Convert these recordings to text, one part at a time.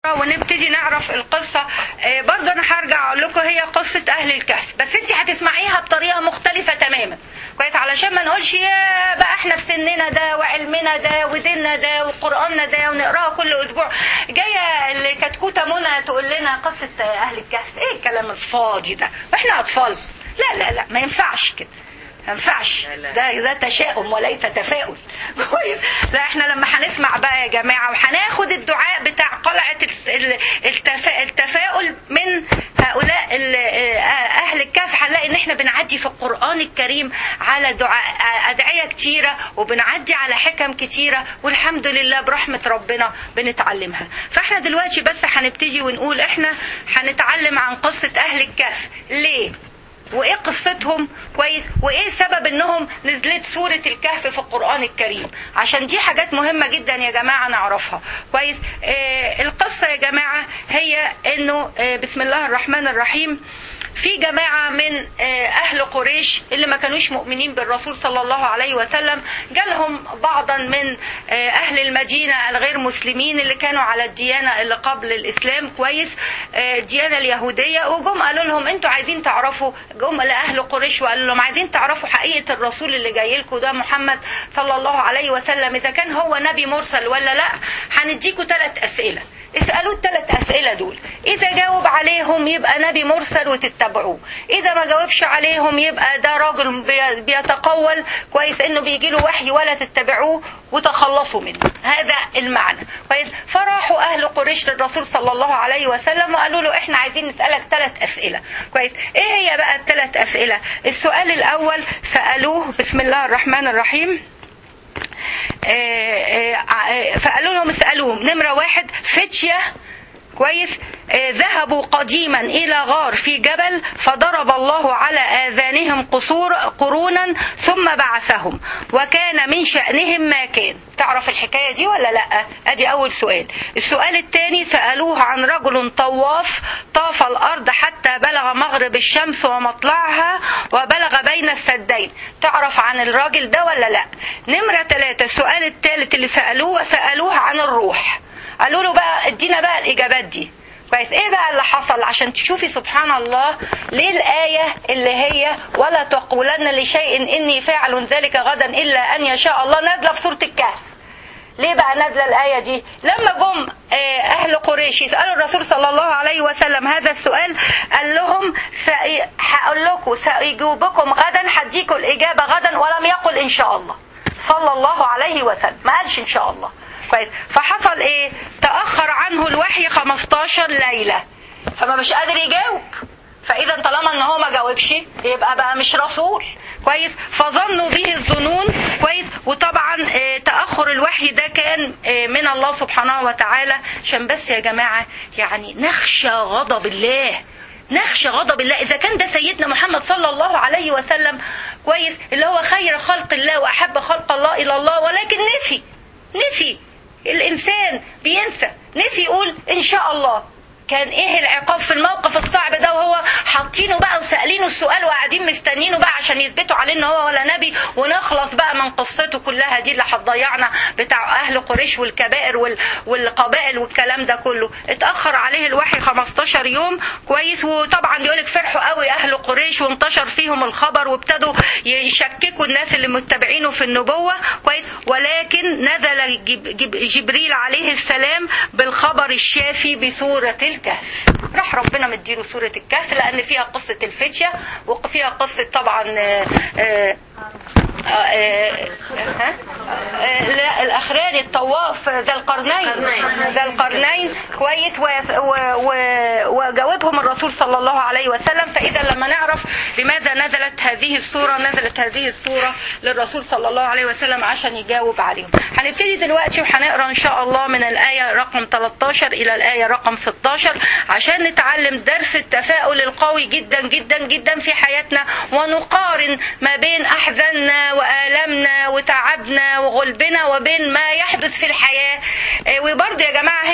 ونبتدي نعرف القصة آه، برضه أنا هرجع أقول لكم هي قصة أهل الكهف بس أنت هتسمعيها بطريقة مختلفة تماما كويس علشان ما نقولش يا بقى احنا في سننا ده وعلمنا ده وديننا ده وقرآننا ده ونقراها كل أسبوع جاية الكتكوتة منى تقول لنا قصة أهل الكهف إيه الكلام الفاضي ده وإحنا أطفال لا لا لا ما ينفعش كده ما ينفعش ده ده تشاؤم وليس تفاؤل كويس لا احنا لما هنسمع بقى يا جماعه وهناخد الدعاء بتاع قلعه ال- التفا- التفاؤل من هؤلاء ال- اهل الكهف هنلاقي ان احنا بنعدي في القران الكريم على دعاء ادعيه كتيره وبنعدي على حكم كتيره والحمد لله برحمه ربنا بنتعلمها فاحنا دلوقتي بس هنبتدي ونقول احنا هنتعلم عن قصه اهل الكهف ليه وايه قصتهم كويس وايه سبب انهم نزلت سورة الكهف في القرآن الكريم عشان دي حاجات مهمة جدا يا جماعة نعرفها كويس آه القصة يا جماعة هي انه آه بسم الله الرحمن الرحيم في جماعة من آه أهل قريش اللي ما كانوش مؤمنين بالرسول صلى الله عليه وسلم جالهم بعضا من آه أهل المدينة الغير مسلمين اللي كانوا على الديانة اللي قبل الإسلام كويس آه الديانة اليهودية وجم قالوا لهم انتوا عايزين تعرفوا جم لأهل قريش وقالوا لهم عايزين تعرفوا حقيقة الرسول اللي جاي لكم ده محمد صلى الله عليه وسلم إذا كان هو نبي مرسل ولا لا هنديكم ثلاث أسئلة اسألوا الثلاث أسئلة دول إذا جاوب عليهم يبقى نبي مرسل وتتبعوه إذا ما جاوبش عليهم يبقى ده راجل بي- بيتقول كويس إنه بيجي له وحي ولا تتبعوه وتخلصوا منه هذا المعنى كويس فراحوا أهل قريش للرسول صلى الله عليه وسلم وقالوا له إحنا عايزين نسألك ثلاث أسئلة كويس إيه هي بقى الثلاث أسئلة السؤال الأول سألوه بسم الله الرحمن الرحيم آه، آه، فقالوا لهم اسألوهم نمرة واحد فتية كويس آه، ذهبوا قديما إلى غار في جبل فضرب الله على آذانهم قصور قرونا ثم بعثهم وكان من شأنهم ما كان تعرف الحكاية دي ولا لا أدي أول سؤال السؤال الثاني سألوه عن رجل طواف طاف الأرض حتى بلغ مغرب الشمس ومطلعها وبلغ بين السدين تعرف عن الراجل ده ولا لا نمرة ثلاثة السؤال الثالث اللي سألوه سألوه عن الروح قالوا له بقى ادينا بقى الإجابات دي كويس ايه بقى اللي حصل عشان تشوفي سبحان الله ليه الآية اللي هي ولا تقولن لشيء إني فاعل ذلك غدا إلا أن يشاء الله نازلة في سورة الكهف ليه بقى نازله الايه دي لما جم آه، اهل قريش يسالوا الرسول صلى الله عليه وسلم هذا السؤال قال لهم سأ- هقول لكم ساجيبكم غدا هديكم الاجابه غدا ولم يقل ان شاء الله صلى الله عليه وسلم ما قالش ان شاء الله كويس فحصل ايه تاخر عنه الوحي 15 ليله فما مش قادر يجاوب فاذا طالما ان هو ما جاوبش يبقى بقى مش رسول كويس فظنوا به الظنون كويس وطبعا آه، تاخر الوحي ده كان آه، من الله سبحانه وتعالى عشان بس يا جماعه يعني نخشى غضب الله نخشى غضب الله اذا كان ده سيدنا محمد صلى الله عليه وسلم كويس اللي هو خير خلق الله واحب خلق الله الى الله ولكن نسي نسي الانسان بينسى نسي يقول ان شاء الله كان ايه العقاب في الموقف الصعب ده وهو حاطينه بقى وسالينه السؤال وقاعدين مستنينه بقى عشان يثبتوا عليه ان هو ولا نبي ونخلص بقى من قصته كلها دي اللي هتضيعنا بتاع اهل قريش والكبائر وال... والقبائل والكلام ده كله اتاخر عليه الوحي 15 يوم كويس وطبعا يقولك فرحوا قوي اهل قريش وانتشر فيهم الخبر وابتدوا يشككوا الناس اللي متبعينه في النبوه كويس ولكن نزل جب... جب... جبريل عليه السلام بالخبر الشافي بسوره الكهف راح ربنا مديله سورة الكهف لأن فيها قصة الفتية وفيها قصة طبعا آه، آه، آه، آه، ها؟ آه، لا الأخراني الطواف ذا القرنين ذا القرنين كويس و- و- و- وجاوبهم الرسول صلى الله عليه وسلم فإذا لما نعرف لماذا نزلت هذه السورة نزلت هذه السورة للرسول صلى الله عليه وسلم عشان يجاوب عليهم هنبتدي دلوقتي وهنقرا إن شاء الله من الآية رقم 13 إلى الآية رقم 16 عشان نتعلم درس التفاؤل القوي جدا جدا جدا في حياتنا ونقارن ما بين أحزاننا وآلامنا وتعبنا وغلبنا وبين ما يحدث في الحياة آه، وبرضه يا جماعة هنا معلش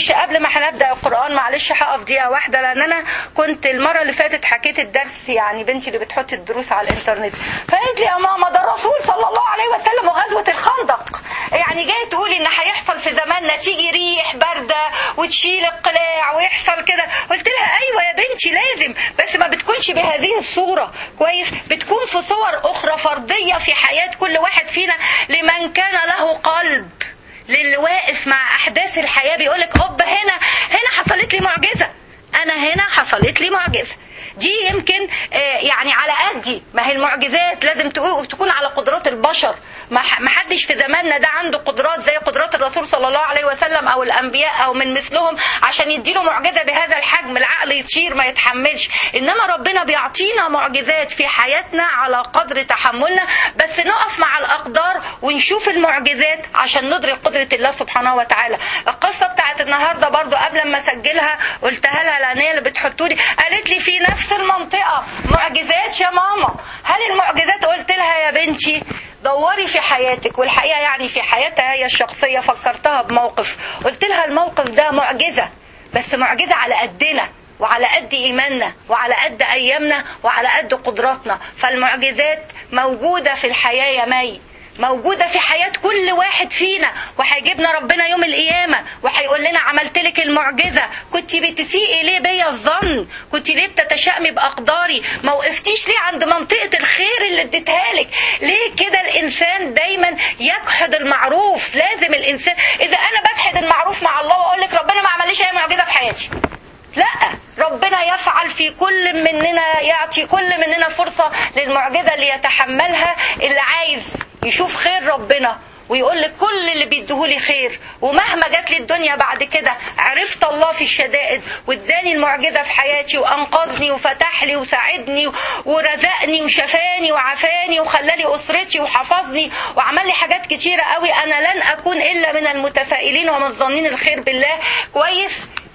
معلش قبل ما هنبدا القران معلش هقف دقيقه واحده لان انا كنت المره اللي فاتت حكيت الدرس يعني بنتي اللي بتحط الدروس على الانترنت فقالت لي يا ماما ده الرسول صلى الله عليه وسلم وغزوه الخندق يعني جاي تقولي ان هيحصل في زماننا تيجي ريح بارده وتشيل القلاع ويحصل كده قلت لها ايوه يا بنتي لازم بس ما بتكونش بهذه الصوره كويس بتكون في صور اخرى فرديه في حياه كل واحد فينا لمن كان له قلب للي واقف مع احداث الحياه بيقولك اوب هنا هنا حصلت لي معجزه انا هنا حصلت لي معجزه دي يمكن يعني على قدي ما هي المعجزات لازم تكون على قدرات البشر ما حدش في زماننا ده عنده قدرات زي قدرات الرسول صلى الله عليه وسلم او الانبياء او من مثلهم عشان يديله معجزه بهذا الحجم العقل يطير ما يتحملش انما ربنا بيعطينا معجزات في حياتنا على قدر تحملنا بس نقف مع الاقدار ونشوف المعجزات عشان ندرك قدره الله سبحانه وتعالى القصه بتاعت النهارده برضو قبل ما اسجلها قلتها لها لان هي اللي بتحطولي قالت لي في نفس المنطقه معجزات يا ماما هل المعجزات قلت لها يا بنتي دوري في حياتك والحقيقه يعني في حياتها هي الشخصيه فكرتها بموقف قلت لها الموقف ده معجزه بس معجزه على قدنا وعلى قد ايماننا وعلى قد ايامنا وعلى قد قدراتنا فالمعجزات موجوده في الحياه يا مي موجودة في حياة كل واحد فينا وهيجيبنا ربنا يوم القيامة وهيقول لنا عملت لك المعجزة كنت بتسيئي ليه بيا الظن كنت ليه بتتشائمي بأقداري ما وقفتيش ليه عند منطقة الخير اللي اديتها لك ليه كده الإنسان دايما يجحد المعروف لازم الإنسان إذا أنا بجحد المعروف مع الله وأقول لك ربنا ما عمليش أي معجزة في حياتي لا ربنا يفعل في كل مننا يعطي كل مننا فرصة للمعجزة اللي يتحملها اللي عايز يشوف خير ربنا ويقول لك كل اللي بيديهولي خير ومهما جات لي الدنيا بعد كده عرفت الله في الشدائد واداني المعجزه في حياتي وانقذني وفتح لي وساعدني ورزقني وشفاني وعافاني وخلالي اسرتي وحفظني وعمل لي حاجات كتيره قوي انا لن اكون الا من المتفائلين ومن ظنين الخير بالله كويس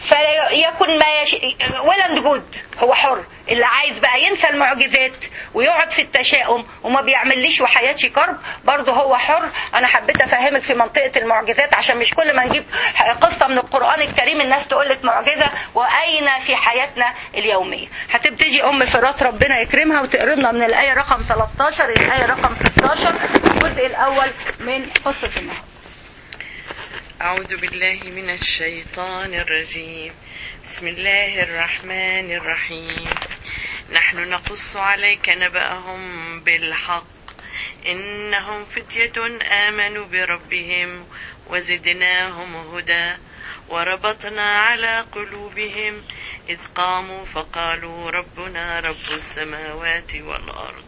فيكن ما يش... ولا جود هو حر اللي عايز بقى ينسى المعجزات ويقعد في التشاؤم وما بيعمليش وحياتي كرب برضه هو حر انا حبيت افهمك في منطقه المعجزات عشان مش كل ما نجيب قصه من القران الكريم الناس تقول لك معجزه واين في حياتنا اليوميه هتبتدي ام فراس ربنا يكرمها وتقرا لنا من الايه رقم 13 الايه رقم 16 الجزء الاول من قصه النهارده أعوذ بالله من الشيطان الرجيم بسم الله الرحمن الرحيم نحن نقص عليك نبأهم بالحق إنهم فتية آمنوا بربهم وزدناهم هدى وربطنا على قلوبهم إذ قاموا فقالوا ربنا رب السماوات والأرض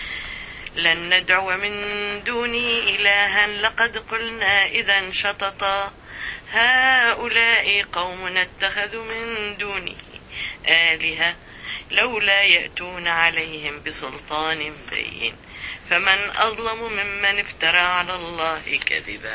لن ندعو من دونه إلها لقد قلنا إذا شططا هؤلاء قوم اتخذوا من دونه آلهة لولا يأتون عليهم بسلطان بين فمن أظلم ممن افترى على الله كذبا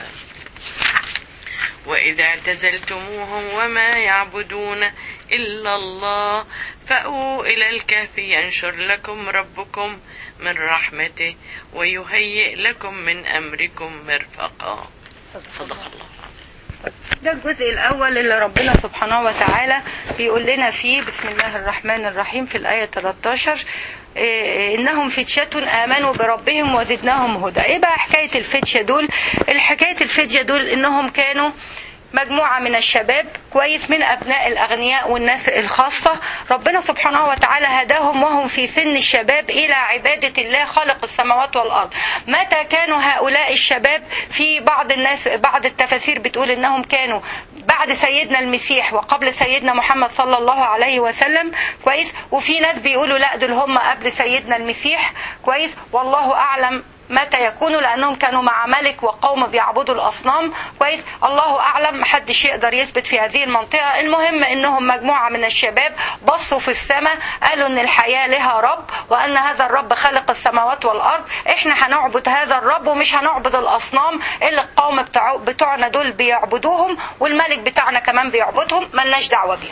وإذا اعتزلتموهم وما يعبدون إلا الله فأووا إلى الكهف ينشر لكم ربكم من رحمته ويهيئ لكم من أمركم مرفقا صدق الله ده الجزء الأول اللي ربنا سبحانه وتعالى بيقول لنا فيه بسم الله الرحمن الرحيم في الآية 13 انهم فتشة امنوا بربهم وزدناهم هدى ايه بقى حكاية الفتشة دول الحكاية الفتشة دول انهم كانوا مجموعة من الشباب كويس من أبناء الأغنياء والناس الخاصة ربنا سبحانه وتعالى هداهم وهم في سن الشباب إلى عبادة الله خالق السماوات والأرض متى كانوا هؤلاء الشباب في بعض الناس بعض التفاسير بتقول إنهم كانوا بعد سيدنا المسيح وقبل سيدنا محمد صلى الله عليه وسلم كويس وفي ناس بيقولوا لا دول هم قبل سيدنا المسيح كويس والله أعلم متى يكونوا لانهم كانوا مع ملك وقوم بيعبدوا الاصنام كويس الله اعلم محدش يقدر يثبت في هذه المنطقه المهم انهم مجموعه من الشباب بصوا في السماء قالوا ان الحياه لها رب وان هذا الرب خلق السماوات والارض احنا هنعبد هذا الرب ومش هنعبد الاصنام اللي القوم بتاع بتوعنا دول بيعبدوهم والملك بتاعنا كمان بيعبدهم ملناش دعوه بيهم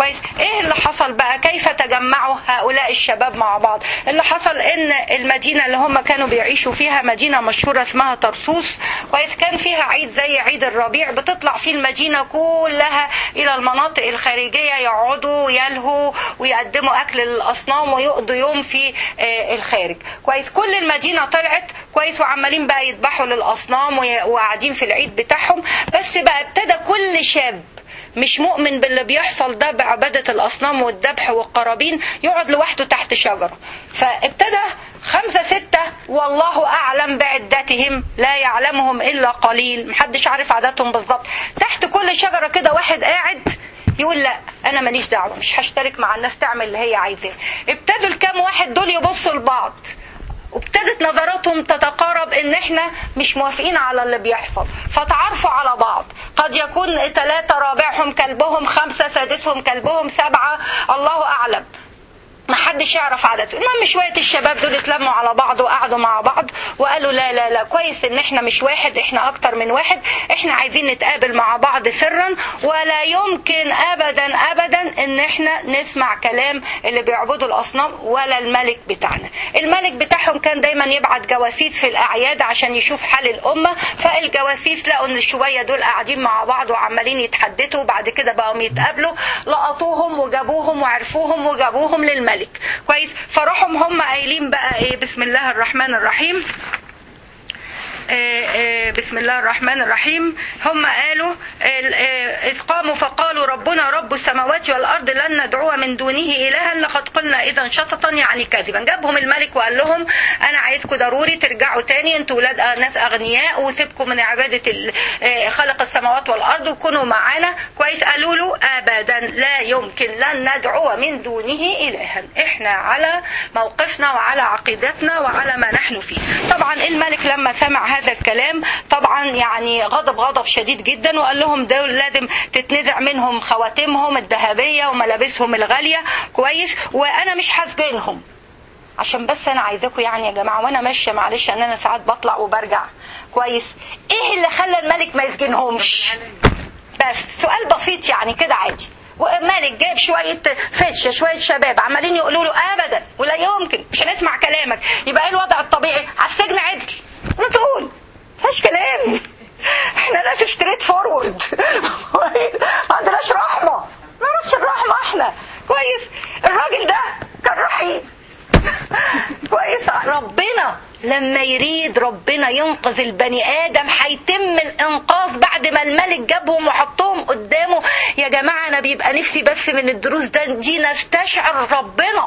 كويس ايه اللي حصل بقى كيف تجمعوا هؤلاء الشباب مع بعض اللي حصل ان المدينه اللي هم كانوا بيعيشوا فيها مدينه مشهوره اسمها طرسوس كويس كان فيها عيد زي عيد الربيع بتطلع فيه المدينه كلها الى المناطق الخارجيه يقعدوا يلهوا ويقدموا اكل للاصنام ويقضوا يوم في آه، الخارج كويس كل المدينه طلعت كويس وعمالين بقى يذبحوا للاصنام وي- وقاعدين في العيد بتاعهم بس بقى ابتدى كل شاب مش مؤمن باللي بيحصل ده بعبادة الأصنام والذبح والقرابين يقعد لوحده تحت شجرة فابتدى خمسة ستة والله أعلم بعدتهم لا يعلمهم إلا قليل محدش عارف عددهم بالظبط تحت كل شجرة كده واحد قاعد يقول لا انا ماليش دعوه مش هشترك مع الناس تعمل اللي هي عايزاه ابتدوا الكام واحد دول يبصوا لبعض وابتدت نظراتهم تتقارب ان احنا مش موافقين على اللي بيحصل فتعرفوا على بعض قد يكون ثلاثة رابعهم كلبهم خمسة سادسهم كلبهم سبعة الله أعلم ما حدش يعرف عدده المهم شوية الشباب دول اتلموا على بعض وقعدوا مع بعض وقالوا لا لا لا كويس ان احنا مش واحد احنا اكتر من واحد احنا عايزين نتقابل مع بعض سرا ولا يمكن ابدا ابدا ان احنا نسمع كلام اللي بيعبدوا الاصنام ولا الملك بتاعنا الملك بتاعهم كان دايما يبعت جواسيس في الاعياد عشان يشوف حال الامه فالجواسيس لقوا ان شويه دول قاعدين مع بعض وعمالين يتحدثوا وبعد كده بقوا يتقابلوا لقطوهم وجابوهم وعرفوهم وجابوهم للملك كويس فراحوا هم قايلين بقى ايه بسم الله الرحمن الرحيم آه، آه، بسم الله الرحمن الرحيم هم قالوا ال- آه، إذ قاموا فقالوا ربنا رب السماوات والأرض لن ندعو من دونه إلها لقد قلنا إذا شططا يعني كاذبا جابهم الملك وقال لهم أنا عايزكم ضروري ترجعوا تاني أنتوا ولاد ناس أغنياء وسيبكم من عبادة ال- آه، خلق السماوات والأرض وكونوا معانا كويس قالوا له أبدا لا يمكن لن ندعو من دونه إلها إحنا على موقفنا وعلى عقيدتنا وعلى ما نحن فيه طبعا الملك لما سمع هذا الكلام طبعا يعني غضب غضب شديد جدا وقال لهم دول لازم تتنزع منهم خواتمهم الذهبية وملابسهم الغالية كويس وأنا مش هسجنهم عشان بس انا عايزاكم يعني يا جماعه وانا ماشيه معلش ان انا ساعات بطلع وبرجع كويس ايه اللي خلى الملك ما يسجنهمش بس سؤال بسيط يعني كده عادي ومالك جايب شوية فشة شوية شباب عمالين يقولوا له أبدا ولا يمكن مش هنسمع كلامك يبقى إيه الوضع الطبيعي على السجن عدل على طول مفيش كلام احنا ناس ستريت فورورد ما عندناش رحمة ما نعرفش الرحمة احنا كويس الراجل ده كان رحيم كويس ربنا لما يريد ربنا ينقذ البني ادم هيتم الانقاذ بعد ما الملك جابهم وحطهم قدامه يا جماعه انا بيبقى نفسي بس من الدروس ده دي نستشعر ربنا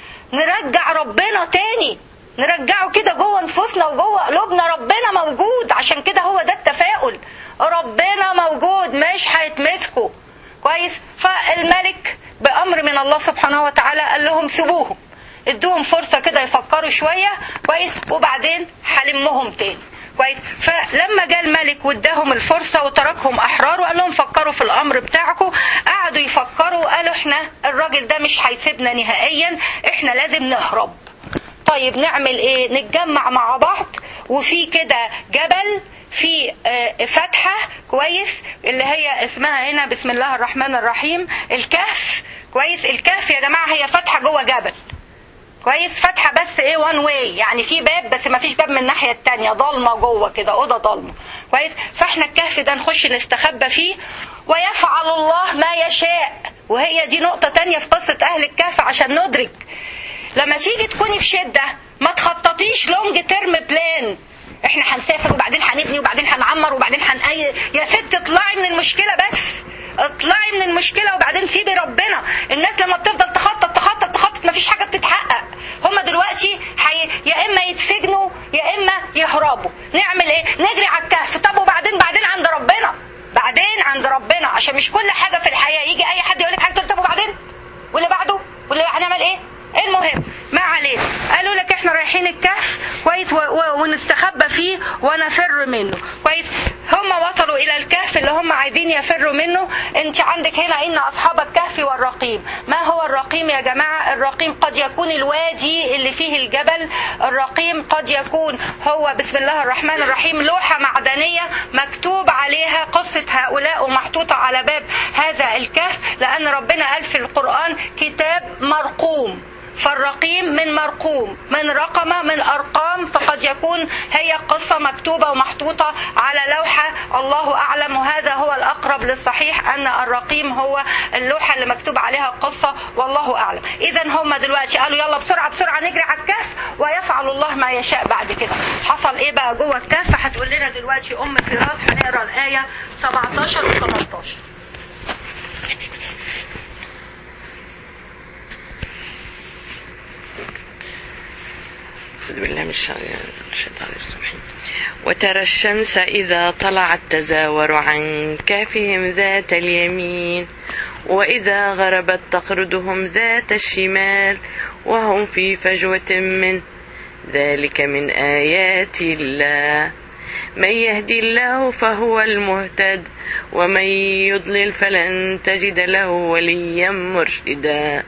نرجع ربنا تاني نرجعه كده جوه نفوسنا وجوه قلوبنا ربنا موجود عشان كده هو ده التفاؤل ربنا موجود مش هيتمسكوا كويس فالملك بامر من الله سبحانه وتعالى قال لهم سيبوهم ادوهم فرصه كده يفكروا شويه كويس وبعدين هلمهم تاني كويس فلما جاء الملك واداهم الفرصه وتركهم احرار وقال لهم فكروا في الامر بتاعكم قعدوا يفكروا وقالوا احنا الراجل ده مش هيسيبنا نهائيا احنا لازم نهرب طيب نعمل ايه نتجمع مع بعض وفي كده جبل في آه، فتحة كويس اللي هي اسمها هنا بسم الله الرحمن الرحيم الكهف كويس الكهف يا جماعة هي فتحة جوه جبل كويس فتحة بس ايه وان واي يعني في باب بس ما فيش باب من الناحية التانية ضلمة جوه كده أوضة ضلمة كويس فاحنا الكهف ده نخش نستخبى فيه ويفعل الله ما يشاء وهي دي نقطة تانية في قصة أهل الكهف عشان ندرك لما تيجي تكوني في شدة ما تخططيش لونج تيرم بلان احنا هنسافر وبعدين هنبني وبعدين هنعمر وبعدين هن يا ست اطلعي من المشكلة بس اطلعي من المشكلة وبعدين سيبي ربنا الناس لما بتفضل تخطط تخطط تخطط مفيش حاجة بتتحقق هما دلوقتي حي... يا اما يتسجنوا يا اما يهربوا نعمل ايه نجري على الكهف طب وبعدين بعدين عند ربنا بعدين عند ربنا عشان مش كل حاجة في الحياة يجي اي حد يقول لك حاجة تقول طب وبعدين واللي بعده واللي هنعمل ايه المهم ما علينا قالوا لك احنا رايحين الكهف كويس و- و- ونستخبى فيه ونفر منه كويس هم وصلوا الى الكهف اللي هم عايزين يفروا منه انت عندك هنا ان اصحاب الكهف والرقيم ما هو الرقيم يا جماعه الرقيم قد يكون الوادي اللي فيه الجبل الرقيم قد يكون هو بسم الله الرحمن الرحيم لوحه معدنيه مكتوب عليها قصه هؤلاء ومحطوطه على باب هذا الكهف لان ربنا قال في القرآن كتاب مرقوم فالرقيم من مرقوم من رقم من أرقام فقد يكون هي قصة مكتوبة ومحطوطة على لوحة الله أعلم وهذا هو الأقرب للصحيح أن الرقيم هو اللوحة اللي مكتوب عليها القصة والله أعلم إذا هم دلوقتي قالوا يلا بسرعة بسرعة نجري على الكهف ويفعل الله ما يشاء بعد كده حصل إيه بقى جوه الكهف هتقول لنا دلوقتي أم فراس هنقرا الآية 17 و 18 أعوذ بالله من الشيطان الرجيم وترى الشمس إذا طلعت تزاور عن كهفهم ذات اليمين وإذا غربت تقرضهم ذات الشمال وهم في فجوة من ذلك من آيات الله من يهدي الله فهو المهتد ومن يضلل فلن تجد له وليا مرشدا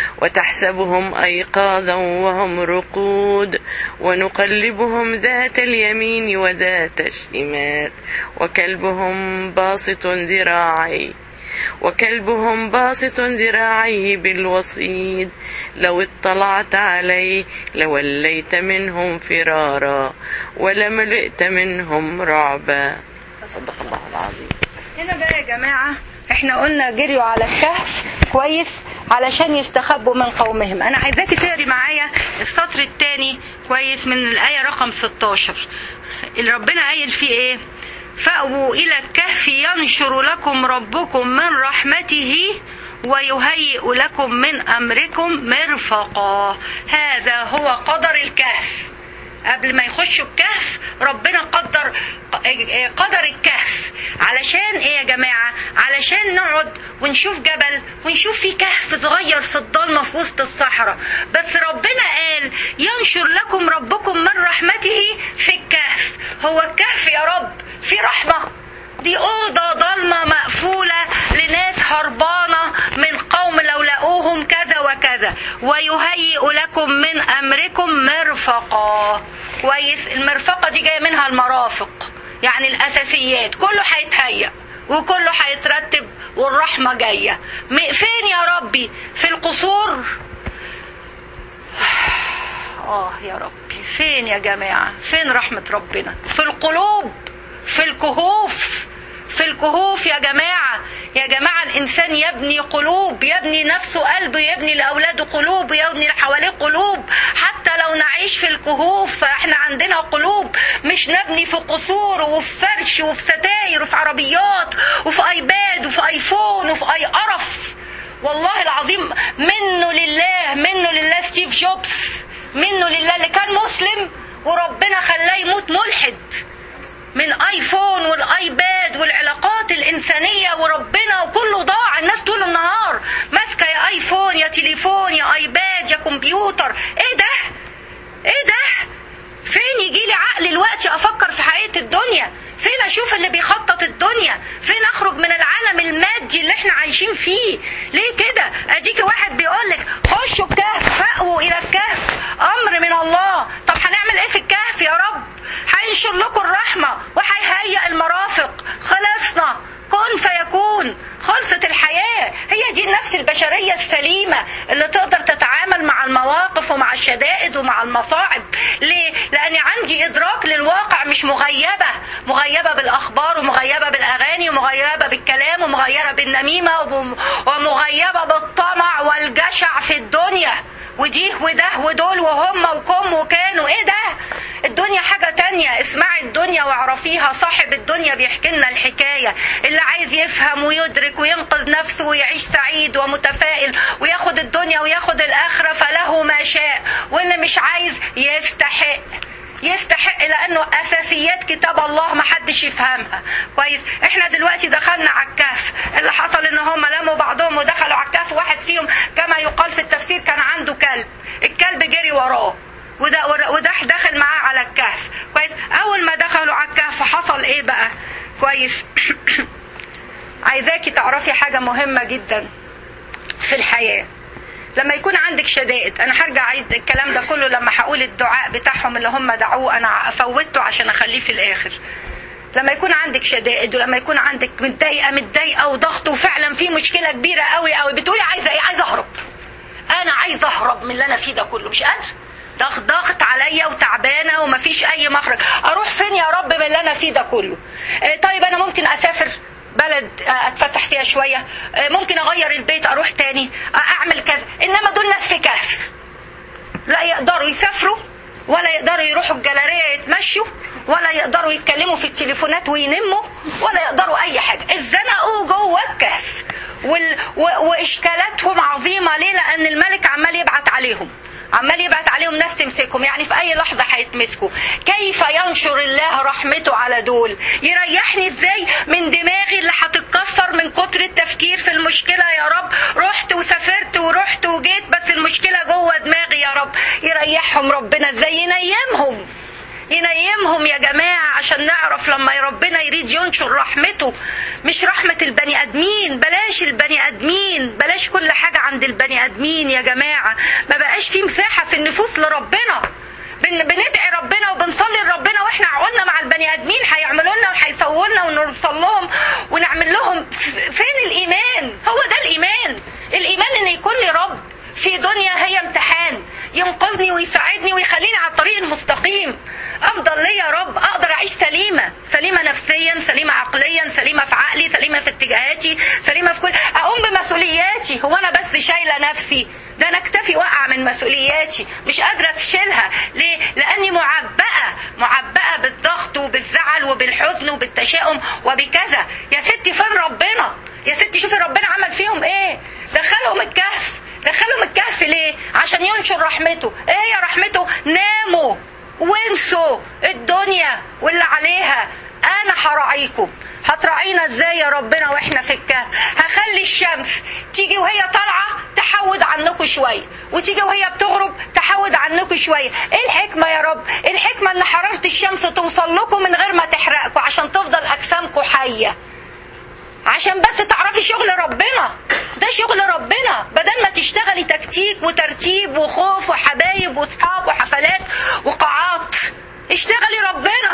وتحسبهم ايقاظا وهم رقود ونقلبهم ذات اليمين وذات الشمال وكلبهم باسط ذراعيه وكلبهم باسط ذراعيه بالوصيد لو اطلعت عليه لوليت منهم فرارا ولملئت منهم رعبا صدق الله العظيم هنا بقى يا جماعة احنا قلنا جريوا على الكهف كويس علشان يستخبوا من قومهم انا عايزاكي تقري معايا السطر الثاني كويس من الايه رقم 16 اللي ربنا قايل فيه ايه فأووا إلى الكهف ينشر لكم ربكم من رحمته ويهيئ لكم من أمركم مرفقا هذا هو قدر الكهف قبل ما يخشوا الكهف ربنا قدر قدر الكهف علشان ايه يا جماعة علشان نقعد ونشوف جبل ونشوف في كهف صغير في الضلمة في وسط الصحراء بس ربنا قال ينشر لكم ربكم من رحمته في الكهف هو الكهف يا رب في رحمة دي أوضة ضلمة مقفولة لناس هربانة من قوم لو لقوهم كذا وكذا ويهيئ لكم من أمركم مرفقا كويس المرفقة دي جاية منها المرافق يعني الأساسيات كله هيتهيأ وكله هيترتب والرحمة جاية فين يا ربي في القصور آه يا ربي فين يا جماعة فين رحمة ربنا في القلوب في الكهوف في الكهوف يا جماعة يا جماعة الإنسان يبني قلوب يبني نفسه قلب يبني لأولاده قلوب يبني لحواليه قلوب حتى لو نعيش في الكهوف فإحنا عندنا قلوب مش نبني في قصور وفي فرش وفي ستاير وفي عربيات وفي ايباد وفي ايفون وفي اي قرف والله العظيم منه لله منه لله ستيف جوبز منه لله اللي كان مسلم وربنا خلاه يموت ملحد من ايفون والايباد والعلاقات الانسانيه وربنا وكله ضاع الناس طول النهار ماسكه يا ايفون يا تليفون يا ايباد يا كمبيوتر ايه ده ايه ده فين يجي لي عقل الوقت افكر في حقيقه الدنيا فين اشوف اللي بيخطط الدنيا فين اخرج من العالم المادي اللي احنا عايشين فيه ليه كده اديكي واحد بيقول لك خشوا الكهف فأووا الى الكهف امر من الله طب هنعمل ايه في الكهف يا رب هينشر لكم الرحمه وهيهيئ المرافق خلصنا كن فيكون خلصت الحياة هي دي النفس البشرية السليمة اللي تقدر تتعامل مع المواقف ومع الشدائد ومع المصاعب ليه؟ لأن عندي إدراك للواقع مش مغيبة مغيبة بالأخبار ومغيبة بالأغاني ومغيبة بالكلام ومغيبة بالنميمة ومغيبة بالطمع والجشع في الدنيا ودي وده ودول وهم وكم وكانوا ايه ده الدنيا حاجة تانية اسمعي الدنيا واعرفيها صاحب الدنيا بيحكي لنا الحكاية اللي عايز يفهم ويدرك وينقذ نفسه ويعيش سعيد ومتفائل وياخد الدنيا وياخد الآخرة فله ما شاء واللي مش عايز يستحق يستحق لانه اساسيات كتاب الله ما حدش يفهمها كويس احنا دلوقتي دخلنا على الكهف اللي حصل ان هم لموا بعضهم ودخلوا على الكهف واحد فيهم كما يقال في التفسير كان عنده كلب الكلب جري وراه وده وده دخل معاه على الكهف كويس اول ما دخلوا على الكهف حصل ايه بقى كويس عايزاكي تعرفي حاجه مهمه جدا في الحياه لما يكون عندك شدائد انا هرجع اعيد الكلام ده كله لما هقول الدعاء بتاعهم اللي هم دعوه انا فوتته عشان اخليه في الاخر لما يكون عندك شدائد ولما يكون عندك متضايقه متضايقه وضغط وفعلا في مشكله كبيره قوي قوي بتقولي عايزه ايه عايزه اهرب انا عايزه اهرب من اللي انا فيه ده كله مش قادره ضغط ضغط عليا وتعبانه ومفيش اي مخرج اروح فين يا رب من اللي انا فيه ده كله آه، طيب انا ممكن اسافر بلد آه، اتفتح فيها شويه آه، ممكن اغير البيت اروح تاني آه، اعمل كذا انما دول ناس في كهف لا يقدروا يسافروا ولا يقدروا يروحوا الجاليريه يتمشوا ولا يقدروا يتكلموا في التليفونات وينموا ولا يقدروا اي حاجه اتزنقوا جوه الكهف وال... و... واشكالاتهم عظيمه ليه لان الملك عمال يبعت عليهم عمال يبعت عليهم ناس تمسكهم يعني في اي لحظه هيتمسكوا كيف ينشر الله رحمته على دول يريحني ازاي من دماغي اللي هتتكسر من كتر التفكير في المشكله يا رب رحت وسافرت ورحت وجيت بس المشكله جوه دماغي يا رب يريحهم ربنا ازاي ينيمهم ينيمهم يا جماعة عشان نعرف لما ربنا يريد ينشر رحمته مش رحمة البني آدمين بلاش البني آدمين بلاش كل حاجة عند البني آدمين يا جماعة ما بقاش في مساحة في النفوس لربنا بن بندعي ربنا وبنصلي لربنا واحنا عقولنا مع البني ادمين هيعملوا لنا وهيسووا لنا ونوصل لهم ونعمل لهم ف- فين الايمان هو ده الايمان الايمان ان يكون لي رب في دنيا هي امتحان ينقذني ويساعدني ويخليني على الطريق المستقيم افضل ليا يا رب اقدر اعيش سليمه سليمه نفسيا سليمه عقليا سليمه في عقلي سليمه في اتجاهاتي سليمه في كل اقوم بمسؤولياتي هو انا بس شايله نفسي ده انا اكتفي واقعه من مسؤولياتي مش قادره اشيلها ليه لاني معبأه معبأه بالضغط وبالزعل وبالحزن وبالتشاؤم وبكذا يا ستي فين ربنا يا ستي شوفي ربنا عمل فيهم ايه دخلهم الكهف دخلهم الكهف ليه عشان ينشر رحمته ايه يا رحمته ناموا وانسوا الدنيا واللي عليها انا هراعيكم هتراعينا ازاي يا ربنا واحنا في الكهف هخلي الشمس تيجي وهي طالعه تحود عنكم شويه وتيجي وهي بتغرب تحود عنكم شويه ايه الحكمه يا رب الحكمه ان حراره الشمس توصل لكم من غير ما تحرقكم عشان تفضل اجسامكم حيه عشان بس تعرفي شغل ربنا ده شغل ربنا بدل ما تشتغلي تكتيك وترتيب وخوف وحبايب وصحاب وحفلات وقاعات اشتغلي ربنا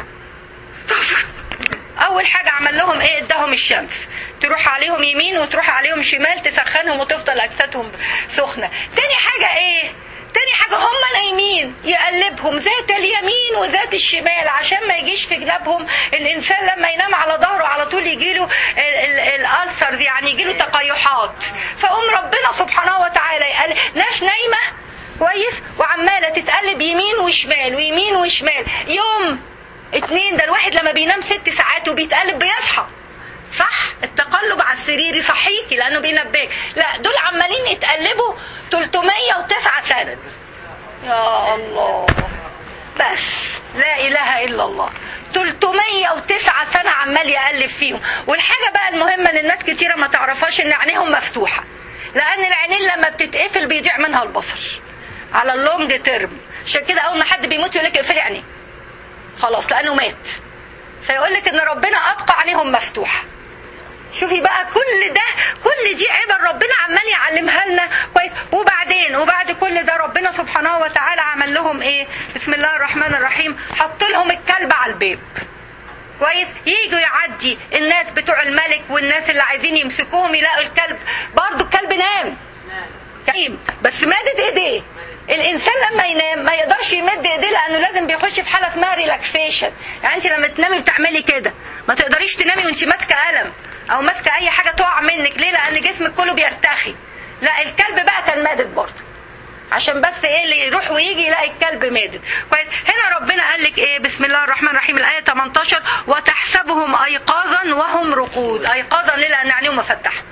استغفر. اول حاجه عمل لهم ايه اداهم الشمس تروح عليهم يمين وتروح عليهم شمال تسخنهم وتفضل اجسادهم سخنه تاني حاجه ايه تاني حاجة هم نايمين يقلبهم ذات اليمين وذات الشمال عشان ما يجيش في جنابهم الإنسان لما ينام على ظهره على طول يجيله الألسر دي يعني يجيله تقيحات فقوم ربنا سبحانه وتعالى قال ناس نايمة كويس وعمالة تتقلب يمين وشمال ويمين وشمال يوم اتنين ده الواحد لما بينام ست ساعات وبيتقلب بيصحى صح التقلب على السرير يصحيكي لانه بينبهك لا دول عمالين يتقلبوا 309 سنه يا الله بس لا اله الا الله 309 سنه عمال يقلب فيهم والحاجه بقى المهمه اللي الناس كتيره ما تعرفهاش ان عينيهم مفتوحه لان العينين لما بتتقفل بيضيع منها البصر على اللونج تيرم عشان كده اول ما حد بيموت يقول لك اقفلي عينيه خلاص لانه مات فيقول لك ان ربنا ابقى عينيهم مفتوحه شوفي بقى كل ده كل دي عبر ربنا عمال يعلمها لنا كويس وبعدين وبعد كل ده ربنا سبحانه وتعالى عمل لهم ايه بسم الله الرحمن الرحيم حط لهم الكلب على الباب كويس ييجوا يعدي الناس بتوع الملك والناس اللي عايزين يمسكوهم يلاقوا الكلب برضو الكلب نام نايم بس مادد ايديه الانسان لما ينام ما يقدرش يمد ايديه لانه لازم بيخش في حاله اسمها ريلاكسيشن يعني انت لما تنامي بتعملي كده ما تقدريش تنامي وانت ماسكه قلم او ماسكه اي حاجه تقع منك ليه لان جسمك كله بيرتخي لا الكلب بقى كان مادد برضه عشان بس ايه اللي يروح ويجي يلاقي الكلب مادد كويس هنا ربنا قال لك ايه بسم الله الرحمن الرحيم الايه 18 وتحسبهم ايقاظا وهم رقود ايقاظا ليه لان عينيهم مفتحه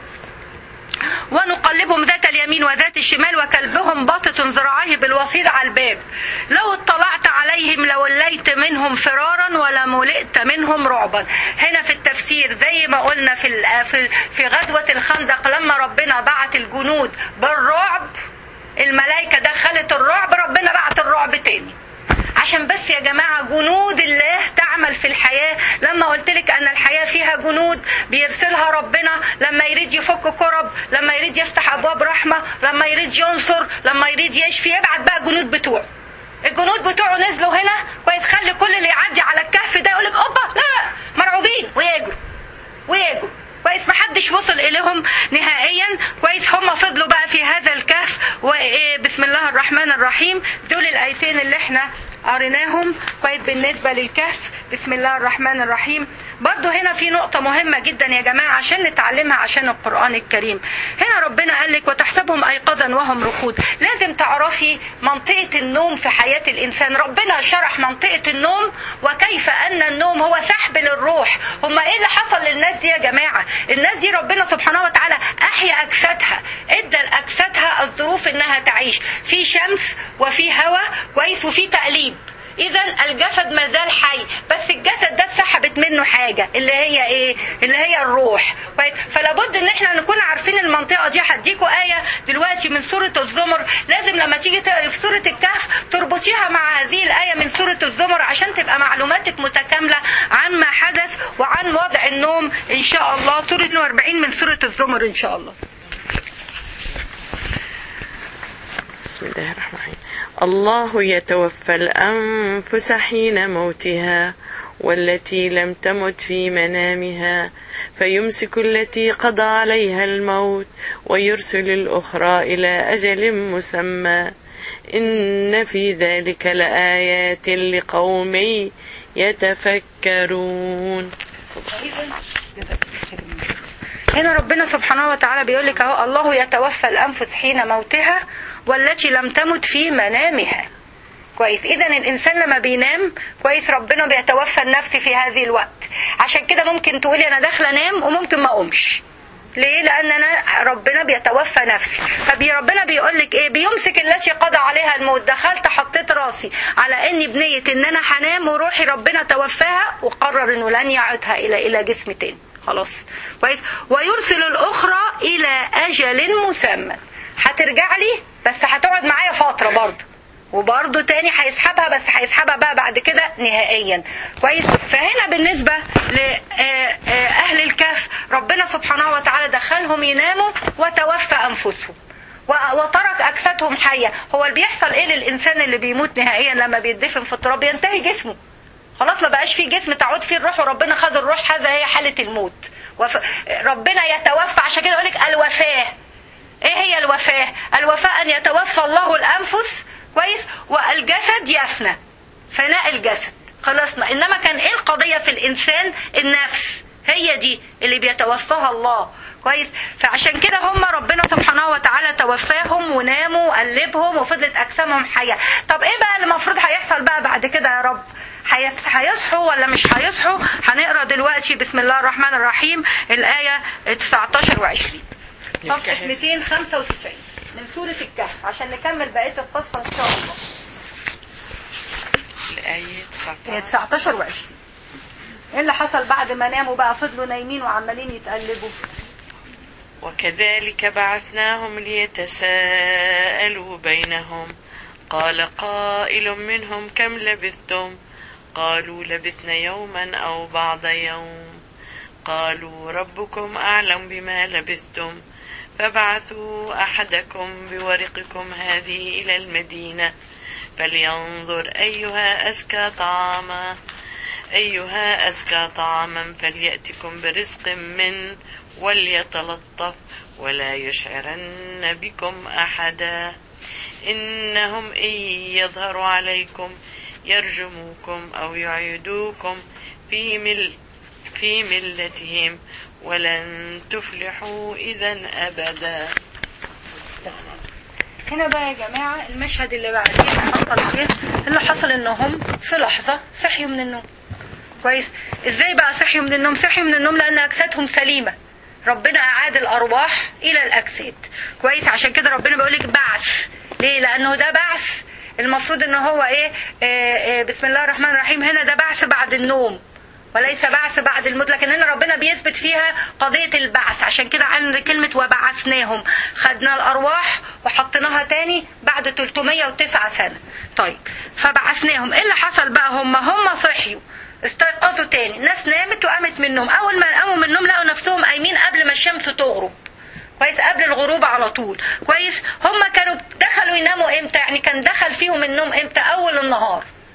ونقلبهم ذات اليمين وذات الشمال وكلبهم باسط ذراعيه بالوصيد على الباب لو اطلعت عليهم لوليت منهم فرارا ولملئت منهم رعبا هنا في التفسير زي ما قلنا في في في غزوه الخندق لما ربنا بعت الجنود بالرعب الملائكه دخلت الرعب ربنا بعت الرعب تاني عشان بس يا جماعة جنود الله تعمل في الحياة لما قلت لك أن الحياة فيها جنود بيرسلها ربنا لما يريد يفك كرب لما يريد يفتح أبواب رحمة لما يريد ينصر لما يريد يشفي يبعت بقى جنود بتوعه الجنود بتوعه نزلوا هنا كويس خلي كل اللي يعدي على الكهف ده يقول لك اوبا لا مرعوبين ويجروا ويجوا كويس محدش وصل اليهم نهائيا كويس هم فضلوا بقى في هذا الكهف وبسم الله الرحمن الرحيم دول الايتين اللي احنا قريناهم كويس بالنسبه للكهف بسم الله الرحمن الرحيم برضو هنا في نقطة مهمة جدا يا جماعة عشان نتعلمها عشان القرآن الكريم هنا ربنا قال لك وتحسبهم أيقظا وهم رقود لازم تعرفي منطقة النوم في حياة الإنسان ربنا شرح منطقة النوم وكيف أن النوم هو سحب للروح هم إيه اللي حصل للناس دي يا جماعة الناس دي ربنا سبحانه وتعالى أحيا أجسادها ادى لأجسادها الظروف إنها تعيش في شمس وفي هواء كويس وفي تقليب اذا الجسد ما زال حي بس الجسد ده اتسحبت منه حاجه اللي هي ايه اللي هي الروح فلا بد ان احنا نكون عارفين المنطقه دي هديكوا ايه دلوقتي من سوره الزمر لازم لما تيجي تقري في سوره الكهف تربطيها مع هذه الايه من سوره الزمر عشان تبقى معلوماتك متكامله عن ما حدث وعن وضع النوم ان شاء الله سوره 42 من سوره الزمر ان شاء الله بسم الله الرحمن الرحيم الله يتوفى الأنفس حين موتها والتي لم تمت في منامها فيمسك التي قضى عليها الموت ويرسل الأخرى إلى أجل مسمى إن في ذلك لآيات لقوم يتفكرون هنا ربنا سبحانه وتعالى بيقول لك اهو الله يتوفى الانفس حين موتها والتي لم تمت في منامها كويس اذا الانسان لما بينام كويس ربنا بيتوفى النفس في هذه الوقت عشان كده ممكن تقولي انا داخله انام وممكن ما اقومش ليه لان انا ربنا بيتوفى نفسي فربنا بيقول لك ايه بيمسك التي قضى عليها الموت دخلت حطيت راسي على اني بنيه ان انا هنام وروحي ربنا توفاها وقرر انه لن يعودها الى الى جسم تاني خلاص كويس ويرسل الاخرى الى اجل مسمى هترجع لي بس هتقعد معايا فتره برضه وبرضه تاني هيسحبها بس هيسحبها بقى بعد كده نهائيا كويس فهنا بالنسبه لاهل الكهف ربنا سبحانه وتعالى دخلهم يناموا وتوفى انفسهم وترك اجسادهم حيه هو اللي بيحصل ايه للانسان اللي بيموت نهائيا لما بيدفن في التراب ينتهي جسمه خلاص ما بقاش في جسم تعود فيه الروح وربنا خد الروح هذا هي حاله الموت وف... ربنا يتوفى عشان كده يقول لك الوفاه ايه هي الوفاه الوفاه ان يتوفى الله الانفس كويس والجسد يفنى فناء الجسد خلصنا انما كان ايه القضيه في الانسان النفس هي دي اللي بيتوفاها الله كويس فعشان كده هم ربنا سبحانه وتعالى توفاهم وناموا وقلبهم وفضلت اجسامهم حيه طب ايه بقى اللي المفروض هيحصل بقى بعد كده يا رب هيصحوا ولا مش هيصحوا هنقرا دلوقتي بسم الله الرحمن الرحيم الايه 19 و20 صفحه 295 من سوره الكهف عشان نكمل بقيه القصه ان شاء الله الآية 19 19 و20 ايه اللي حصل بعد ما ناموا بقى فضلوا نايمين وعمالين يتقلبوا وكذلك بعثناهم ليتساءلوا بينهم قال قائل منهم كم لبثتم قالوا لبثنا يوما أو بعض يوم قالوا ربكم أعلم بما لبثتم فابعثوا أحدكم بورقكم هذه إلى المدينة فلينظر أيها أزكى طعاما أيها أزكى طعاما فليأتكم برزق من وليتلطف ولا يشعرن بكم أحدا إنهم إن يظهروا عليكم يرجموكم أو يعيدوكم في مل في ملتهم ولن تفلحوا إذا أبدا هنا بقى يا جماعة المشهد اللي بعدين حصل ايه اللي حصل انهم في لحظة صحيوا من النوم كويس ازاي بقى صحيوا من النوم صحيوا من النوم لان اجسادهم سليمة ربنا اعاد الارواح الى الاجساد كويس عشان كده ربنا بيقول لك بعث ليه لانه ده بعث المفروض ان هو ايه آه آه بسم الله الرحمن الرحيم هنا ده بعث بعد النوم وليس بعث بعد الموت لكن هنا ربنا بيثبت فيها قضية البعث عشان كده عند كلمة وبعثناهم خدنا الأرواح وحطيناها تاني بعد 309 سنة طيب فبعثناهم ايه اللي حصل بقى هم هم صحيوا استيقظوا تاني الناس نامت وقامت من النوم اول ما قاموا من النوم لقوا نفسهم قايمين قبل ما الشمس تغرب كويس قبل الغروب على طول كويس هم كانوا دخلوا يناموا امتى يعني كان دخل فيهم النوم امتى اول النهار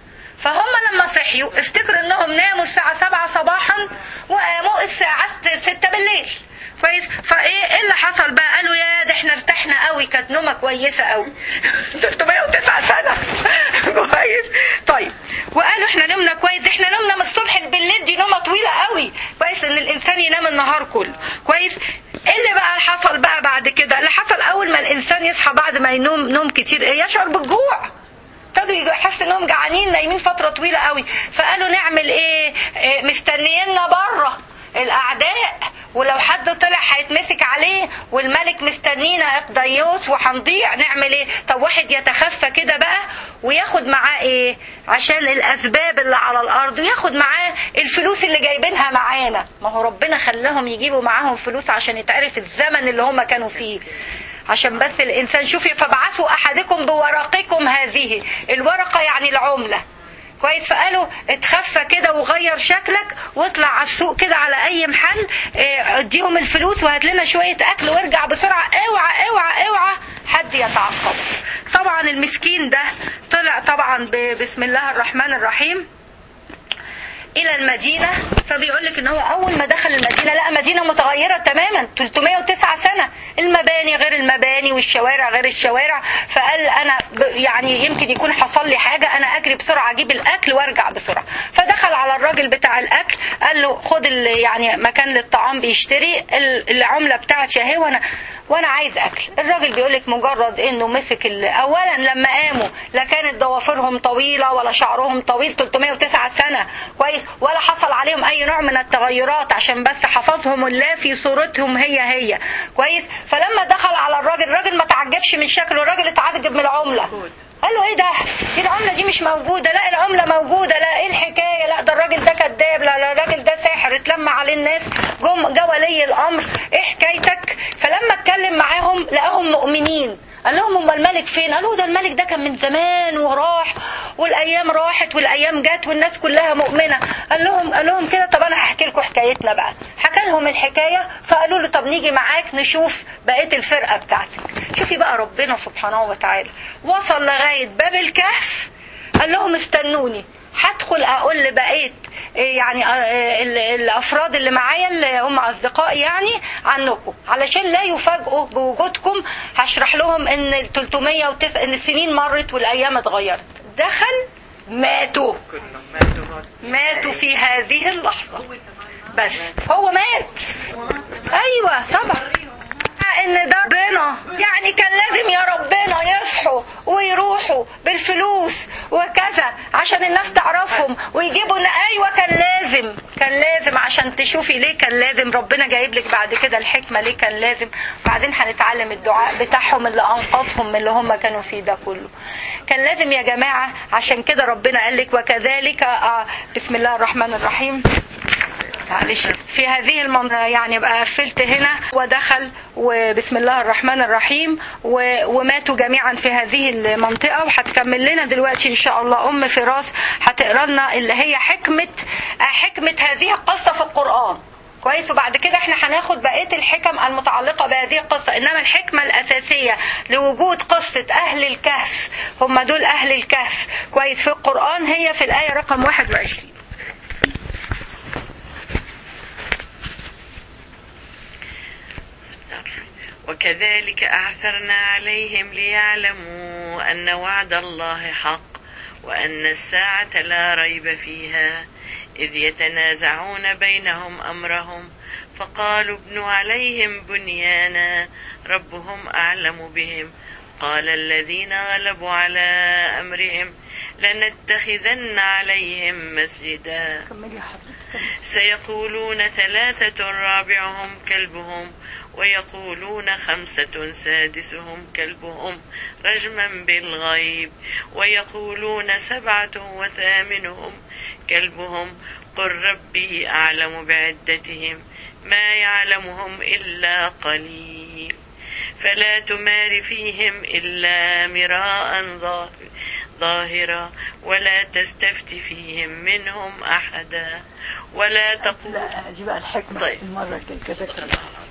فهم لما صحيوا افتكروا انهم ناموا الساعة 7 صباحا وقاموا الساعة 6 بالليل كويس فايه ايه اللي حصل بقى قالوا يا ده احنا ارتحنا قوي كانت نومه كويسه قوي 309 سنه كويس طيب وقالوا احنا نمنا كويس احنا نمنا من الصبح بالليل دي نومه طويله قوي كويس ان الانسان ينام النهار كله كويس ايه اللي بقى حصل بقى بعد كده اللي حصل اول ما الانسان يصحى بعد ما ينوم نوم كتير إيه؟ يشعر بالجوع ابتدوا يحس انهم جعانين نايمين فتره طويله قوي فقالوا نعمل ايه, إيه مستنيينا بره الاعداء ولو حد طلع هيتمسك عليه والملك مستنينا اقديوس وهنضيع نعمل ايه طب واحد يتخفى كده بقى وياخد معاه ايه عشان الاسباب اللي على الارض وياخد معاه الفلوس اللي جايبينها معانا ما هو ربنا خلاهم يجيبوا معاهم فلوس عشان يتعرف الزمن اللي هم كانوا فيه عشان بس الانسان شوفي فابعثوا احدكم بورقكم هذه الورقه يعني العمله كويس فقالوا اتخفى كده وغير شكلك واطلع على السوق كده على اي محل اه، اديهم الفلوس وهات لنا شويه اكل وارجع بسرعه اوعى اوعى اوعى حد يتعقب طبعا المسكين ده طلع طبعا ب- بسم الله الرحمن الرحيم الى المدينه فبيقول لك ان هو اول ما دخل المدينه لقى مدينه متغيره تماما 309 سنه المباني غير المباني والشوارع غير الشوارع فقال انا ب- يعني يمكن يكون حصل لي حاجه انا اجري بسرعه اجيب الاكل وارجع بسرعه فدخل على الراجل بتاع الاكل قال له خد ال- يعني مكان للطعام بيشتري ال- العمله بتاعتي اهي وانا وانا عايز اكل الراجل بيقول لك مجرد انه مسك ال- اولا لما قاموا لا كانت ضوافرهم طويله ولا شعرهم طويل 309 سنه كويس ولا حصل عليهم اي نوع من التغيرات عشان بس حفظهم الله في صورتهم هي هي كويس فلما دخل على الراجل الراجل ما تعجبش من شكله الراجل اتعجب من العمله قال له ايه ده دي العمله دي مش موجوده لا العمله موجوده لا ايه الحكايه لا ده الراجل ده كذاب لا لا الراجل ده ساحر اتلم عليه الناس جم جه ولي الامر ايه حكايتك فلما اتكلم معاهم لقاهم مؤمنين قال لهم امال الملك فين قالوا ده الملك ده كان من زمان وراح والايام راحت والايام جت والناس كلها مؤمنه قال لهم قال لهم كده طب انا هحكي لكم حكايتنا بقى حكى لهم الحكايه فقالوا له طب نيجي معاك نشوف بقيه الفرقه بتاعتك شوفي بقى ربنا سبحانه وتعالى وصل لغايه باب الكهف قال لهم استنوني هدخل اقول لبقيه إيه يعني آه، ال- الافراد اللي معايا اللي هم اصدقائي يعني عنكم علشان لا يفاجئوا بوجودكم هشرح لهم ان ال 309 ان السنين مرت والايام اتغيرت دخل ماتوا كلهم ماتوا ماتوا في هذه اللحظه بس هو مات ايوه طبعا ان ده ربنا يعني كان لازم يا ربنا يصحوا ويروحوا بالفلوس وكذا عشان الناس تعرفهم ويجيبوا إن ايوه كان لازم كان لازم عشان تشوفي ليه كان لازم ربنا جايب لك بعد كده الحكمه ليه كان لازم بعدين هنتعلم الدعاء بتاعهم اللي انقذهم من اللي هم كانوا فيه ده كله كان لازم يا جماعه عشان كده ربنا قال لك وكذلك آه، بسم الله الرحمن الرحيم معلش في هذه المنطقة يعني بقى قفلت هنا ودخل وبسم الله الرحمن الرحيم و- وماتوا جميعا في هذه المنطقة وهتكمل لنا دلوقتي إن شاء الله أم فراس هتقرا لنا اللي هي حكمة حكمة هذه القصة في القرآن كويس وبعد كده احنا هناخد بقيه الحكم المتعلقه بهذه القصه انما الحكمه الاساسيه لوجود قصه اهل الكهف هم دول اهل الكهف كويس في القران هي في الايه رقم 21 بسم الله الرحمن الرحيم. وكذلك أعثرنا عليهم ليعلموا أن وعد الله حق وأن الساعة لا ريب فيها إذ يتنازعون بينهم أمرهم فقالوا ابنوا عليهم بنيانا ربهم أعلم بهم قال الذين غلبوا على أمرهم لنتخذن عليهم مسجدا كملي حضرتك سيقولون ثلاثة رابعهم كلبهم ويقولون خمسة سادسهم كلبهم رجما بالغيب ويقولون سبعة وثامنهم كلبهم قل ربي أعلم بعدتهم ما يعلمهم إلا قليل فلا تمار فيهم إلا مراء ظاهر- ظاهرا ولا تستفت فيهم منهم أحدا ولا تقول لا دي بقى الحكمة طيب. المرة الجاية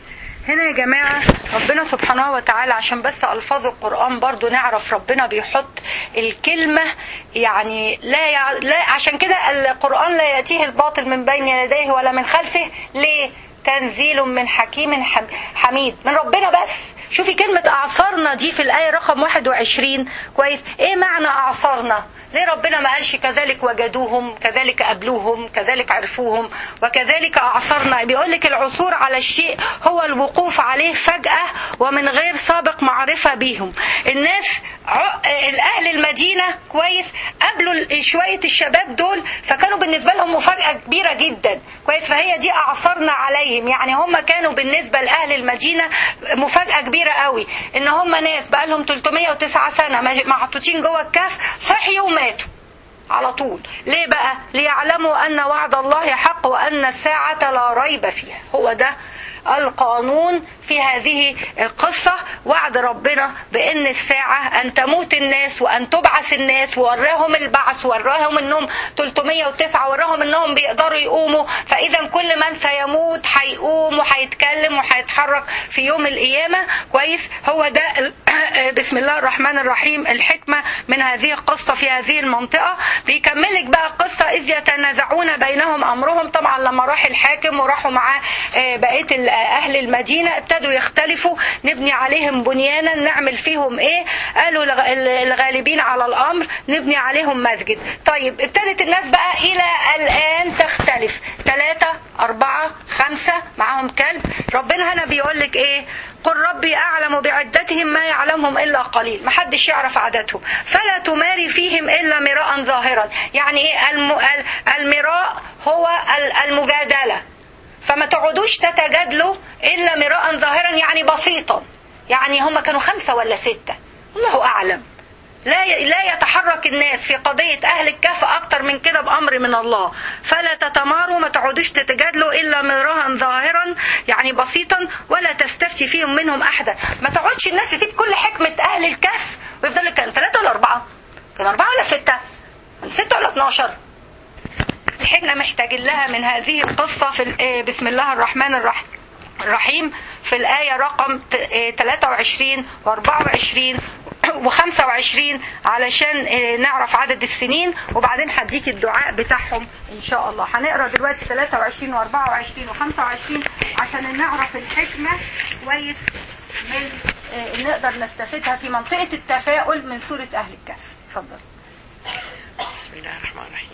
هنا يا جماعة ربنا سبحانه وتعالى عشان بس ألفاظ القرآن برضو نعرف ربنا بيحط الكلمة يعني لا, يع... لا عشان كده القرآن لا يأتيه الباطل من بين يديه ولا من خلفه ليه تنزيل من حكيم حم... حميد من ربنا بس شوفي كلمة أعصرنا دي في الآية رقم 21 كويس إيه معنى أعصرنا ليه ربنا ما قالش كذلك وجدوهم كذلك قابلوهم كذلك عرفوهم وكذلك أعصرنا بيقول لك العثور على الشيء هو الوقوف عليه فجأة ومن غير سابق معرفة بيهم الناس الأهل المدينة كويس قابلوا شوية الشباب دول فكانوا بالنسبة لهم مفاجأة كبيرة جدا كويس فهي دي أعصرنا عليهم يعني هم كانوا بالنسبة لأهل المدينة مفاجأة كبيرة قوي إن هم ناس بقى لهم 309 سنة محطوطين جوه الكهف صحيوا وماتوا على طول ليه بقى ليعلموا أن وعد الله حق وأن الساعة لا ريب فيها هو ده القانون في هذه القصة وعد ربنا بأن الساعة أن تموت الناس وأن تبعث الناس ووراهم البعث وراهم أنهم 309 وراهم أنهم بيقدروا يقوموا فإذا كل من سيموت هيقوم وهيتكلم وهيتحرك في يوم القيامة كويس هو ده بسم الله الرحمن الرحيم الحكمة من هذه القصة في هذه المنطقة بيكملك بقى القصة إذ يتنازعون بينهم أمرهم طبعا لما راح الحاكم وراحوا معاه بقية أهل المدينة ابتدوا يختلفوا نبني عليهم بنيانا نعمل فيهم إيه قالوا الغالبين على الأمر نبني عليهم مسجد طيب ابتدت الناس بقى إلى الآن تختلف ثلاثة أربعة خمسة معاهم كلب ربنا هنا بيقول لك إيه قل ربي أعلم بعدتهم ما يعلمهم إلا قليل محدش يعرف عددهم فلا تماري فيهم إلا مراء ظاهرا يعني إيه المراء هو المجادلة فما تقعدوش تتجادلوا إلا مراء ظاهرا يعني بسيطا يعني هم كانوا خمسة ولا ستة الله أعلم لا لا يتحرك الناس في قضية أهل الكهف أكتر من كده بأمر من الله فلا تتماروا ما تقعدوش تتجادلوا إلا مراها ظاهرا يعني بسيطا ولا تستفتي فيهم منهم أحدا ما تقعدش الناس تسيب كل حكمة أهل الكهف ويفضلوا كانوا ثلاثة ولا أربعة كانوا أربعة ولا ستة ستة ولا 12 احنا محتاجين لها من هذه القصة في بسم الله الرحمن الرحيم الرحيم في الآية رقم 23 و24 و25 علشان نعرف عدد السنين وبعدين هديك الدعاء بتاعهم ان شاء الله هنقرا دلوقتي 23 و24 و25 عشان نعرف الحكمة كويس من نقدر نستفيدها في منطقة التفاؤل من سورة أهل الكهف اتفضل بسم الله الرحمن الرحيم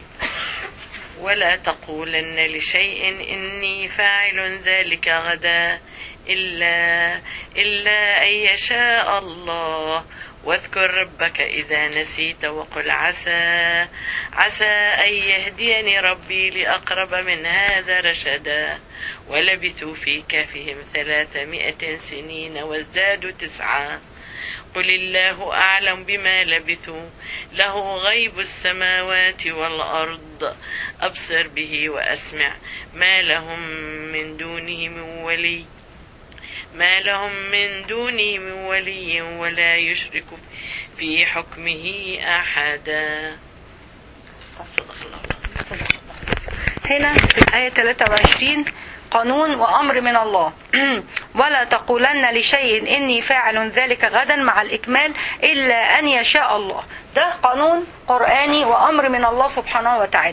ولا تقولن لشيء إني فاعل ذلك غدا إلا إلا أن يشاء الله واذكر ربك إذا نسيت وقل عسى عسى أن يهديني ربي لأقرب من هذا رشدا ولبثوا في كهفهم ثلاثمائة سنين وازدادوا تسعا قل الله أعلم بما لبثوا له غيب السماوات والأرض أبصر به وأسمع ما لهم من دونه من ولي ما لهم من دونه من ولي ولا يشرك في حكمه أحدا صدق الله هنا في الآية 23 قانون وأمر من الله ولا تقولن لشيء إني فاعل ذلك غدا مع الإكمال إلا أن يشاء الله ده قانون قرآني وأمر من الله سبحانه وتعالى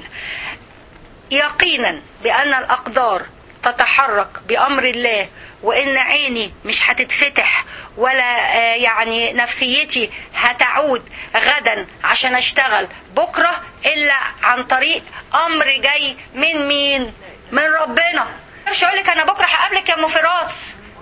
يقينا بأن الأقدار تتحرك بأمر الله وإن عيني مش هتتفتح ولا يعني نفسيتي هتعود غدا عشان أشتغل بكرة إلا عن طريق أمر جاي من مين؟ من ربنا مش اقول لك انا بكره هقابلك يا ام فراس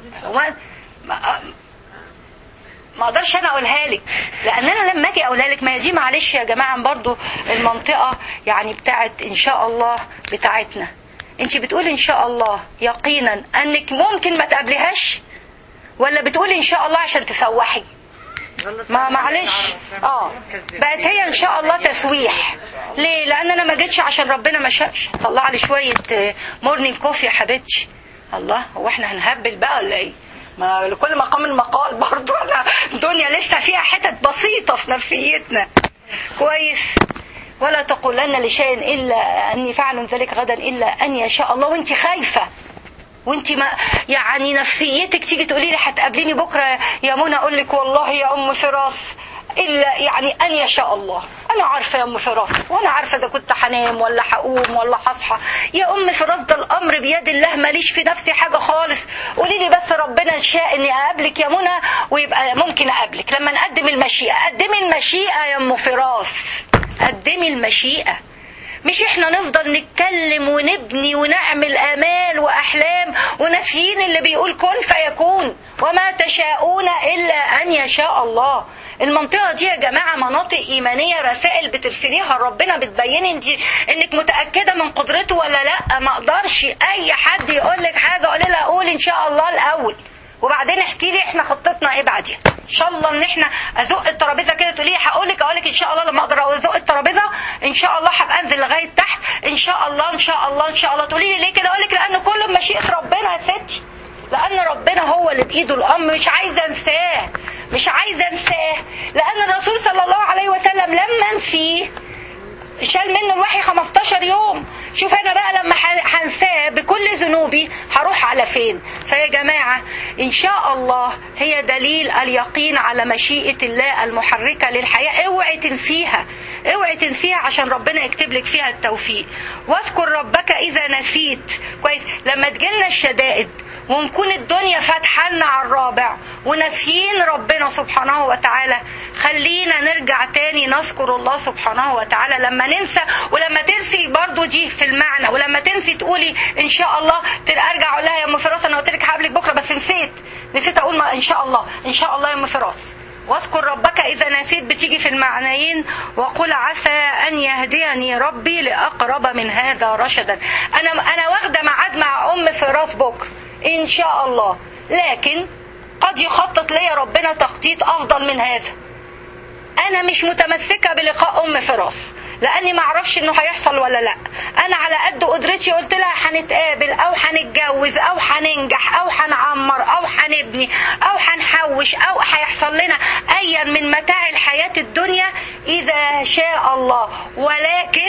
ما اقدرش انا اقولها لك لان انا لما اجي اقولها لك ما هي دي معلش يا جماعه برضو المنطقه يعني بتاعت ان شاء الله بتاعتنا انت بتقولي ان شاء الله يقينا انك ممكن ما تقابليهاش ولا بتقولي ان شاء الله عشان تسوحي ما معلش اه بقت هي ان شاء الله تسويح ليه لان انا ما جيتش عشان ربنا ما شاءش طلع لي شويه مورنينج كوفي يا حبيبتي الله هو احنا هنهبل بقى ولا ايه ما لكل مقام المقال برضو انا الدنيا لسه فيها حتت بسيطه في نفسيتنا كويس ولا تقولن لشيء الا اني فعل ذلك غدا الا ان يشاء الله وانت خايفه وانت ما يعني نفسيتك تيجي تقولي لي هتقابليني بكره يا منى اقول لك والله يا ام فراس الا يعني ان يشاء الله انا عارفه يا ام فراس وانا عارفه اذا كنت هنام ولا هقوم ولا هصحى يا ام فراس ده الامر بيد الله ماليش في نفسي حاجه خالص قولي لي بس ربنا شاء اني اقابلك يا منى ويبقى ممكن اقابلك لما نقدم المشيئه قدمي المشيئه يا ام فراس قدمي المشيئه مش احنا نفضل نتكلم ونبني ونعمل امال واحلام وناسيين اللي بيقول كن فيكون وما تشاءون الا ان يشاء الله المنطقه دي يا جماعه مناطق ايمانيه رسائل بترسليها ربنا بتبيني انت انك متاكده من قدرته ولا لا ما اقدرش اي حد يقول لك حاجه قولي لها قول ان شاء الله الاول وبعدين احكي لي احنا خطتنا ايه بعدين ان شاء الله ان احنا ازق الترابيزه كده تقولي لي هقول لك اقول لك ان شاء الله لما اقدر ازق الترابيزه ان شاء الله هبقى انزل لغايه تحت ان شاء الله ان شاء الله ان شاء الله تقولي لي ليه كده اقول لك لان كله بمشيئه ربنا يا ستي لان ربنا هو اللي بايده الامر مش عايزه انساه مش عايزه انساه لان الرسول صلى الله عليه وسلم لما نسيه شال منه الوحي 15 يوم شوف انا بقى لما هنساه بكل ذنوبي هروح على فين فيا جماعة ان شاء الله هي دليل اليقين على مشيئة الله المحركة للحياة اوعي تنسيها اوعي تنسيها عشان ربنا يكتب لك فيها التوفيق واذكر ربك اذا نسيت كويس لما تجيلنا الشدائد ونكون الدنيا فاتحة على الرابع وناسيين ربنا سبحانه وتعالى خلينا نرجع تاني نذكر الله سبحانه وتعالى لما ننسى ولما تنسي برضو دي في المعنى ولما تنسي تقولي ان شاء الله ارجع اقول لها يا ام فراس انا قلت لك هقابلك بكره بس نسيت نسيت اقول ما ان شاء الله ان شاء الله يا ام فراس واذكر ربك اذا نسيت بتيجي في المعنيين وقل عسى ان يهديني ربي لاقرب من هذا رشدا انا انا واخده ميعاد مع ام فراس بكره ان شاء الله لكن قد يخطط لي ربنا تخطيط افضل من هذا انا مش متمسكه بلقاء ام فراس لاني ما اعرفش انه هيحصل ولا لا انا على قد قدرتي قلت لها هنتقابل او هنتجوز او هننجح او هنعمر او هنبني او هنحوش او هيحصل لنا ايا من متاع الحياه الدنيا اذا شاء الله ولكن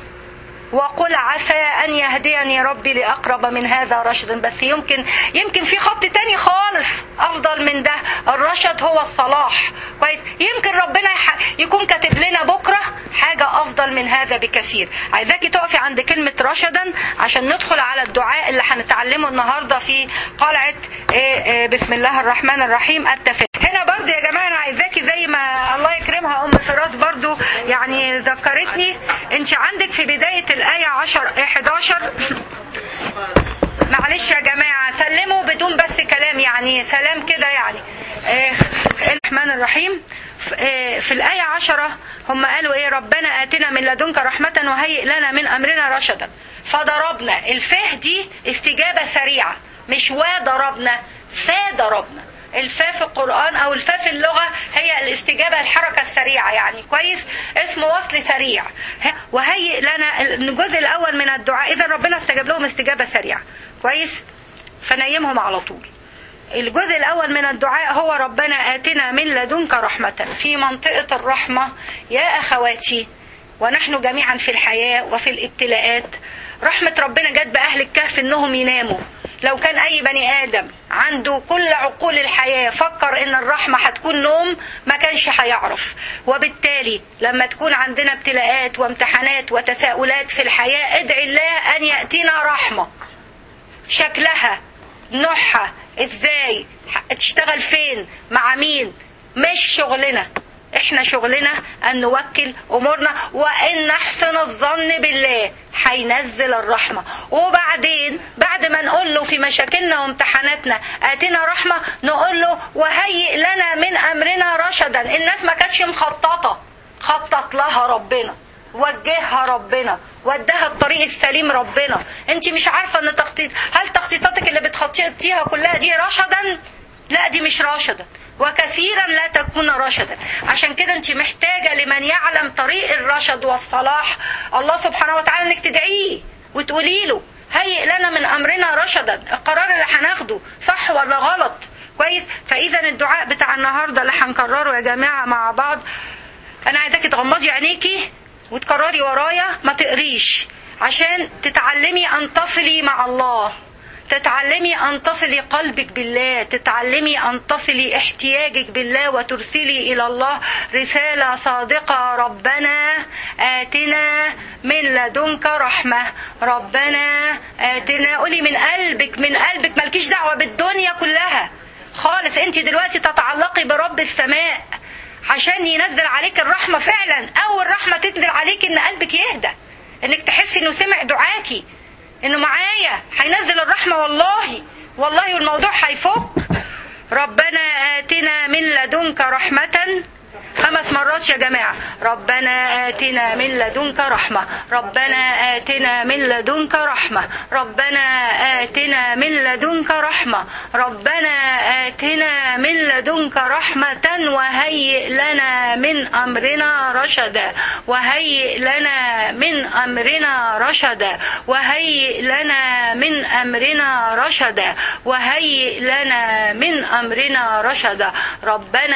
وقل عسى أن يهديني ربي لأقرب من هذا رشدا بس يمكن يمكن في خط تاني خالص أفضل من ده الرشد هو الصلاح كويس يمكن ربنا يكون كاتب لنا بكرة حاجة أفضل من هذا بكثير عايزاكي تقفي عند كلمة رشدا عشان ندخل على الدعاء اللي هنتعلمه النهاردة في قلعة بسم الله الرحمن الرحيم التفاهم هنا برضو يا جماعة أنا عايزاكي زي ما الله يكرمها أم فراس برضو يعني ذكرتني أنت عندك في بداية الآية 10 11 معلش يا جماعة سلموا بدون بس كلام يعني سلام كده يعني الرحمن الرحيم في الآية عشرة هم قالوا إيه ربنا آتنا من لدنك رحمة وهيئ لنا من أمرنا رشدا فضربنا الفاه دي استجابة سريعة مش وضربنا فضربنا الفاء في القرآن أو الفاء في اللغة هي الاستجابة الحركة السريعة يعني كويس اسمه وصل سريع وهيئ لنا الجزء الأول من الدعاء إذا ربنا استجاب لهم استجابة سريعة كويس فنيمهم على طول الجزء الأول من الدعاء هو ربنا آتنا من لدنك رحمة في منطقة الرحمة يا أخواتي ونحن جميعا في الحياة وفي الابتلاءات رحمة ربنا جت بأهل الكهف إنهم يناموا لو كان أي بني آدم عنده كل عقول الحياة فكر إن الرحمة هتكون نوم ما كانش هيعرف وبالتالي لما تكون عندنا ابتلاءات وامتحانات وتساؤلات في الحياة ادعي الله أن يأتينا رحمة شكلها نوعها ازاي تشتغل فين مع مين مش شغلنا احنا شغلنا ان نوكل امورنا وان نحسن الظن بالله هينزل الرحمه وبعدين بعد ما نقول له في مشاكلنا وامتحاناتنا اتنا رحمه نقول له وهيئ لنا من امرنا رشدا الناس ما كانتش مخططه خطط لها ربنا وجهها ربنا ودها الطريق السليم ربنا انت مش عارفه ان تخطيط هل تخطيطاتك اللي بتخطيطيها كلها دي رشدا لا دي مش رشدا وكثيرا لا تكون رشدا عشان كده انت محتاجه لمن يعلم طريق الرشد والصلاح الله سبحانه وتعالى انك تدعيه وتقولي له هيئ لنا من امرنا رشدا القرار اللي هناخده صح ولا غلط كويس فاذا الدعاء بتاع النهارده اللي هنكرره يا جماعه مع بعض انا عايزاكي تغمضي عينيكي وتكرري ورايا ما تقريش عشان تتعلمي ان تصلي مع الله تتعلمي أن تصلي قلبك بالله تتعلمي أن تصلي احتياجك بالله وترسلي إلى الله رسالة صادقة ربنا آتنا من لدنك رحمة ربنا آتنا قولي من قلبك من قلبك مالكيش دعوة بالدنيا كلها خالص انت دلوقتي تتعلقي برب السماء عشان ينزل عليك الرحمة فعلا أول رحمة تنزل عليك إن قلبك يهدى إنك تحسي إنه سمع دعاكي إنه معايا هينزل الرحمة والله والله والموضوع هيفك ربنا آتنا من لدنك رحمة خمس مرات يا جماعة ربنا آتنا من لدنك رحمة ربنا آتنا من لدنك رحمة ربنا آتنا من لدنك رحمة ربنا آتنا من لدنك رحمة وهيئ لنا من أمرنا رشدا وهيئ لنا من أمرنا رشدا وهيئ لنا من أمرنا رشدا وهيئ لنا من أمرنا رشدا ربنا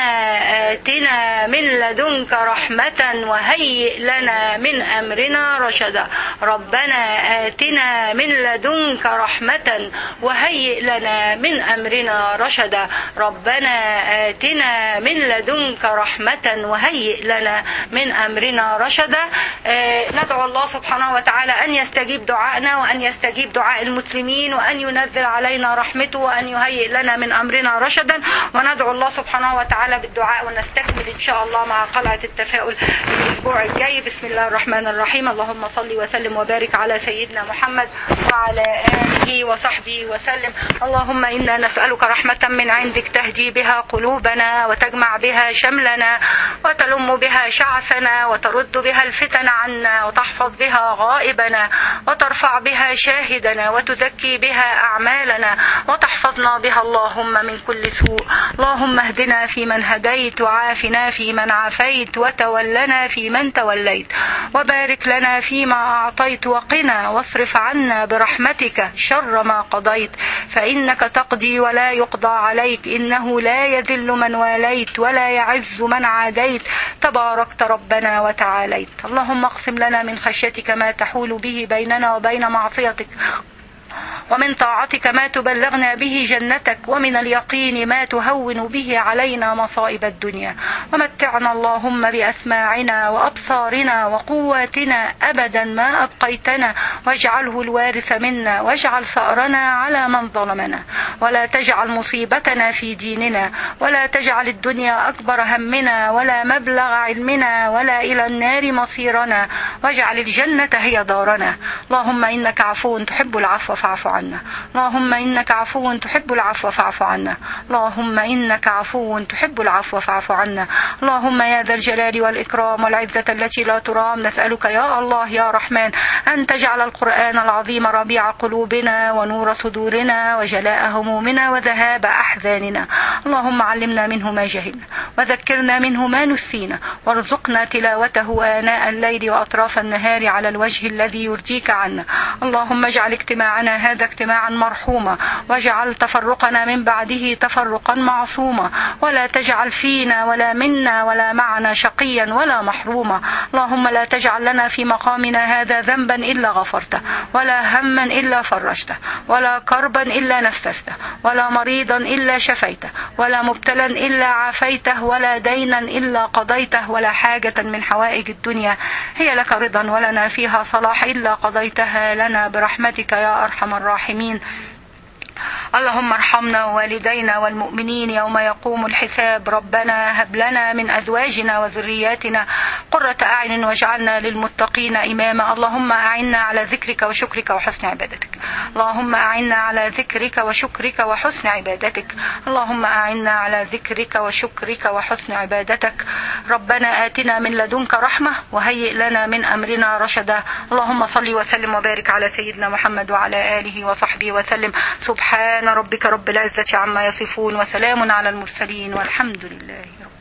آتنا من لدنك رحمة وهيئ لنا من أمرنا رشدا ربنا آتنا من لدنك رحمة وهيئ لنا من أمرنا رشدا ربنا آتنا من لدنك رحمة وهيئ لنا من أمرنا رشدا آه ندعو الله سبحانه وتعالى أن يستجيب دعائنا وأن يستجيب دعاء المسلمين وأن ينزل علينا رحمته وأن يهيئ لنا من أمرنا رشدا وندعو الله سبحانه وتعالى بالدعاء ونستكمل إن شاء الله مع قلعة التفاؤل الأسبوع الجاي بسم الله الرحمن الرحيم اللهم صل وسلم وبارك على سيدنا محمد وعلى آله وصحبه وسلم اللهم إنا نسألك رحمة من عندك تهدي بها قلوبنا وتجمع بها شملنا وتلم بها شعثنا وترد بها الفتن عنا وتحفظ بها غائبنا وترفع بها شاهدنا وتزكي بها أعمالنا وتحفظنا بها اللهم من كل سوء اللهم اهدنا فيمن هديت وعافنا فيمن عافيت وتولنا فيمن توليت وبارك لنا فيما أعطيت وقنا واصرف عنا برحمتك شر ما قضيت فإنك تقضي ولا يقضى عليك إنه لا يذل من واليت ولا يعز من عاديت تباركت ربنا وتعاليت اللهم اقسم لنا من خشيتك ما تحول به بيننا وبين معصيتك ومن طاعتك ما تبلغنا به جنتك ومن اليقين ما تهون به علينا مصائب الدنيا ومتعنا اللهم بأسماعنا وأبصارنا وقواتنا أبدا ما أبقيتنا واجعله الوارث منا واجعل ثأرنا على من ظلمنا ولا تجعل مصيبتنا في ديننا ولا تجعل الدنيا أكبر همنا ولا مبلغ علمنا ولا إلى النار مصيرنا واجعل الجنة هي دارنا اللهم إنك عفو تحب العفو فاعف عنا اللهم إنك عفو تحب العفو فاعف عنا اللهم إنك عفو تحب العفو فاعف عنا اللهم يا ذا الجلال والإكرام والعزة التي لا ترام نسألك يا الله يا رحمن أن تجعل القرآن العظيم ربيع قلوبنا ونور صدورنا وجلاء همومنا وذهاب أحزاننا اللهم علمنا منه ما جهلنا وذكرنا منه ما نسينا وارزقنا تلاوته آناء الليل وأطراف النهار على الوجه الذي يرضيك عنا اللهم اجعل اجتماعنا هذا اجتماعا مرحوما واجعل تفرقنا من بعده تفرقا معصوما ولا تجعل فينا ولا منا ولا معنا شقيا ولا محروما اللهم لا تجعل لنا في مقامنا هذا ذنبا إلا غفرته ولا هما إلا فرجته ولا كربا إلا نفسته ولا مريضا إلا شفيته ولا مبتلا إلا عافيته ولا دينا إلا قضيته ولا حاجة من حوائج الدنيا هي لك رضا ولنا فيها صلاح إلا قضيتها لنا برحمتك يا أرحم الراحمين اللهم ارحمنا ووالدينا والمؤمنين يوم يقوم الحساب ربنا هب لنا من ازواجنا وذرياتنا قرة اعين واجعلنا للمتقين اماما اللهم اعنا على ذكرك وشكرك وحسن عبادتك اللهم اعنا على ذكرك وشكرك وحسن عبادتك اللهم اعنا على ذكرك وشكرك وحسن عبادتك ربنا اتنا من لدنك رحمه وهيئ لنا من امرنا رشدا اللهم صل وسلم وبارك على سيدنا محمد وعلى اله وصحبه وسلم سبحان ربك رب العزه عما يصفون وسلام على المرسلين والحمد لله رب